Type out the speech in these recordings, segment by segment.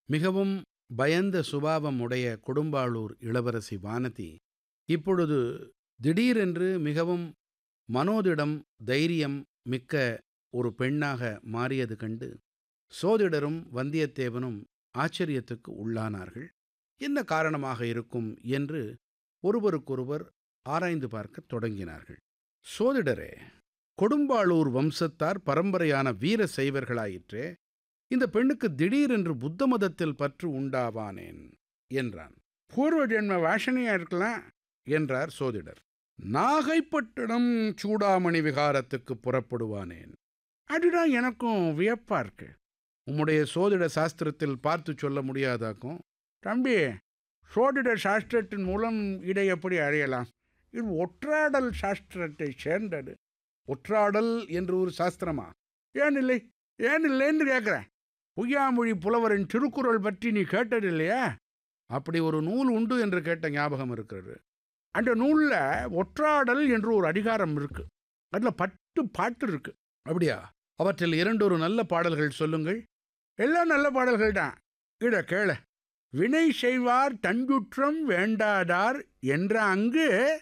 மிகவும் பயந்த சுபாவம் உடைய கொடும்பாளூர் இளவரசி வானதி இப்பொழுது திடீரென்று மிகவும் மனோதிடம் தைரியம் மிக்க ஒரு பெண்ணாக மாறியது கண்டு சோதிடரும் வந்தியத்தேவனும் ஆச்சரியத்துக்கு உள்ளானார்கள் என்ன காரணமாக இருக்கும் என்று ஒருவருக்கொருவர் ஆராய்ந்து பார்க்கத் தொடங்கினார்கள் சோதிடரே கொடும்பாளூர் வம்சத்தார் பரம்பரையான வீர சைவர்களாயிற்றே இந்த பெண்ணுக்கு திடீரென்று புத்த மதத்தில் பற்று உண்டாவானேன் என்றான் பூர்வ ஜென்ம வாசனையா இருக்கலாம் என்றார் சோதிடர் நாகைப்பட்டினம் சூடாமணி விகாரத்துக்கு புறப்படுவானேன் அதுதான் எனக்கும் வியப்பா இருக்கு உம்முடைய சோதிட சாஸ்திரத்தில் பார்த்து சொல்ல முடியாதாக்கும் தம்பி சோதிட சாஸ்திரத்தின் மூலம் இதை எப்படி அறியலாம் இது ஒற்றாடல் சாஸ்திரத்தை சேர்ந்தது ஒற்றாடல் என்று ஒரு சாஸ்திரமா ஏன் இல்லை ஏன் இல்லைன்னு கேட்குறேன் பொய்யாமொழி புலவரின் திருக்குறள் பற்றி நீ கேட்டது இல்லையா அப்படி ஒரு நூல் உண்டு என்று கேட்ட ஞாபகம் இருக்கிறது அந்த நூலில் ஒற்றாடல் என்று ஒரு அதிகாரம் இருக்கு அதில் பத்து பாட்டு இருக்கு அப்படியா அவற்றில் இரண்டொரு நல்ல பாடல்கள் சொல்லுங்கள் எல்லாம் நல்ல பாடல்கள் தான் இட கேள வினை செய்வார் தஞ்சுற்றம் வேண்டாதார் என்ற அங்கு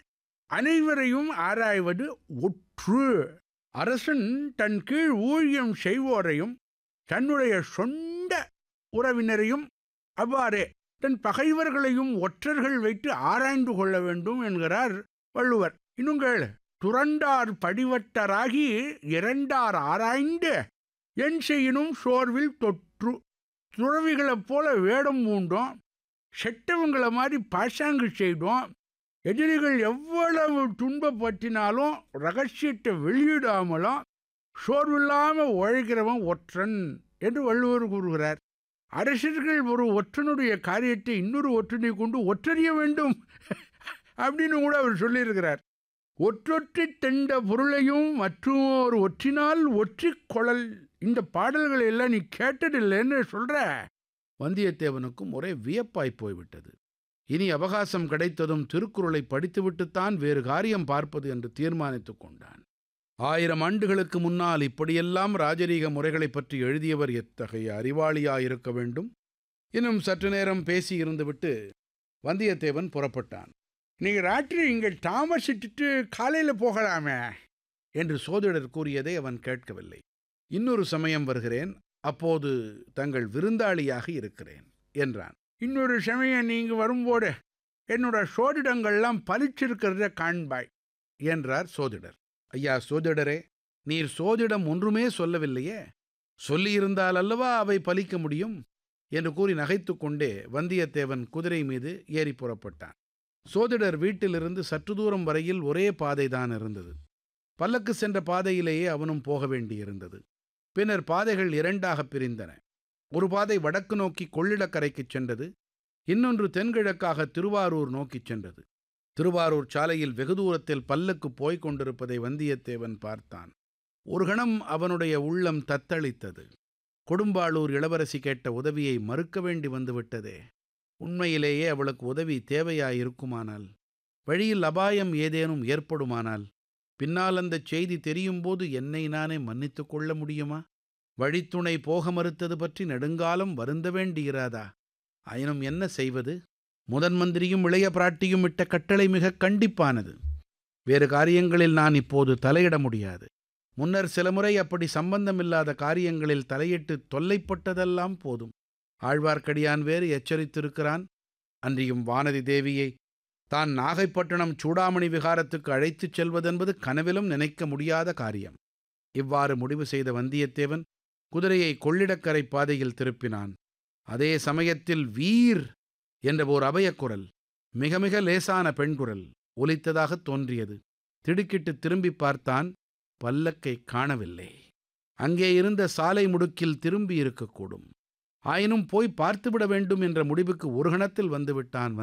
அனைவரையும் ஆராய்வது ஒற்று அரசன் தன் கீழ் ஊழியம் செய்வோரையும் தன்னுடைய சொந்த உறவினரையும் அவ்வாறே தன் பகைவர்களையும் ஒற்றர்கள் வைத்து ஆராய்ந்து கொள்ள வேண்டும் என்கிறார் வள்ளுவர் இன்னும் கேளு துறந்தார் படிவட்டராகி இரண்டார் ஆராய்ந்து என் செய்யினும் சோர்வில் தொற்று துறவிகளைப் போல வேடம் பூண்டோம் செட்டவங்களை மாதிரி பாசாங்கு செய்தோம் எதிரிகள் எவ்வளவு துன்பப்பற்றினாலும் ரகசியத்தை வெளியிடாமலும் சோர்வில்லாமல் உழைக்கிறவன் ஒற்றன் என்று வள்ளுவர் கூறுகிறார் அரசர்கள் ஒரு ஒற்றனுடைய காரியத்தை இன்னொரு ஒற்றனை கொண்டு ஒற்றறிய வேண்டும் அப்படின்னு கூட அவர் சொல்லியிருக்கிறார் ஒற்றொற்றி தெண்ட பொருளையும் மற்றொரு ஒற்றினால் ஒற்றி கொழல் இந்த பாடல்களை எல்லாம் நீ கேட்டதில்லைன்னு சொல்ற வந்தியத்தேவனுக்கும் ஒரே வியப்பாய் போய்விட்டது இனி அவகாசம் கிடைத்ததும் திருக்குறளை படித்துவிட்டுத்தான் வேறு காரியம் பார்ப்பது என்று தீர்மானித்துக் கொண்டான் ஆயிரம் ஆண்டுகளுக்கு முன்னால் இப்படியெல்லாம் ராஜரீக முறைகளைப் பற்றி எழுதியவர் எத்தகைய அறிவாளியாயிருக்க வேண்டும் இன்னும் சற்று நேரம் பேசி இருந்துவிட்டு வந்தியத்தேவன் புறப்பட்டான் நீங்க ராத்திரி இங்கே தாமசிச்சுட்டு காலையில் போகலாமே என்று சோதிடர் கூறியதை அவன் கேட்கவில்லை இன்னொரு சமயம் வருகிறேன் அப்போது தங்கள் விருந்தாளியாக இருக்கிறேன் என்றான் இன்னொரு சமயம் நீங்க வரும்போது என்னோட சோதிடங்கள்லாம் பலிச்சிருக்கிறத காண்பாய் என்றார் சோதிடர் ஐயா சோதிடரே நீர் சோதிடம் ஒன்றுமே சொல்லவில்லையே சொல்லியிருந்தால் அல்லவா அவை பலிக்க முடியும் என்று கூறி நகைத்துக் கொண்டே வந்தியத்தேவன் குதிரை மீது ஏறி புறப்பட்டான் சோதிடர் வீட்டிலிருந்து சற்று தூரம் வரையில் ஒரே பாதைதான் இருந்தது பல்லக்கு சென்ற பாதையிலேயே அவனும் போக வேண்டியிருந்தது பின்னர் பாதைகள் இரண்டாகப் பிரிந்தன ஒரு பாதை வடக்கு நோக்கி கொள்ளிடக்கரைக்குச் சென்றது இன்னொன்று தென்கிழக்காக திருவாரூர் நோக்கிச் சென்றது திருவாரூர் சாலையில் வெகு தூரத்தில் பல்லக்கு போய்க் கொண்டிருப்பதை வந்தியத்தேவன் பார்த்தான் ஒரு கணம் அவனுடைய உள்ளம் தத்தளித்தது கொடும்பாளூர் இளவரசி கேட்ட உதவியை மறுக்க வேண்டி வந்துவிட்டதே உண்மையிலேயே அவளுக்கு உதவி தேவையாயிருக்குமானால் வழியில் அபாயம் ஏதேனும் ஏற்படுமானால் பின்னால் அந்தச் செய்தி தெரியும்போது என்னை நானே மன்னித்துக் கொள்ள முடியுமா வழித்துணை போக மறுத்தது பற்றி நெடுங்காலம் வருந்த வேண்டியிராதா ஆயினும் என்ன செய்வது முதன் மந்திரியும் இளைய பிராட்டியும் இட்ட கட்டளை மிக கண்டிப்பானது வேறு காரியங்களில் நான் இப்போது தலையிட முடியாது முன்னர் சில முறை அப்படி சம்பந்தமில்லாத காரியங்களில் தலையிட்டு தொல்லைப்பட்டதெல்லாம் போதும் ஆழ்வார்க்கடியான் வேறு எச்சரித்திருக்கிறான் அன்றியும் வானதி தேவியை தான் நாகைப்பட்டினம் சூடாமணி விகாரத்துக்கு அழைத்துச் செல்வதென்பது கனவிலும் நினைக்க முடியாத காரியம் இவ்வாறு முடிவு செய்த வந்தியத்தேவன் குதிரையை கொள்ளிடக்கரை பாதையில் திருப்பினான் அதே சமயத்தில் வீர் என்ற ஓர் அபயக்குரல் மிக மிக லேசான பெண்குரல் ஒலித்ததாகத் தோன்றியது திடுக்கிட்டு திரும்பி பார்த்தான் பல்லக்கை காணவில்லை அங்கே இருந்த சாலை முடுக்கில் திரும்பி இருக்கக்கூடும் ஆயினும் போய் பார்த்துவிட வேண்டும் என்ற முடிவுக்கு ஒரு கணத்தில் வந்துவிட்டான்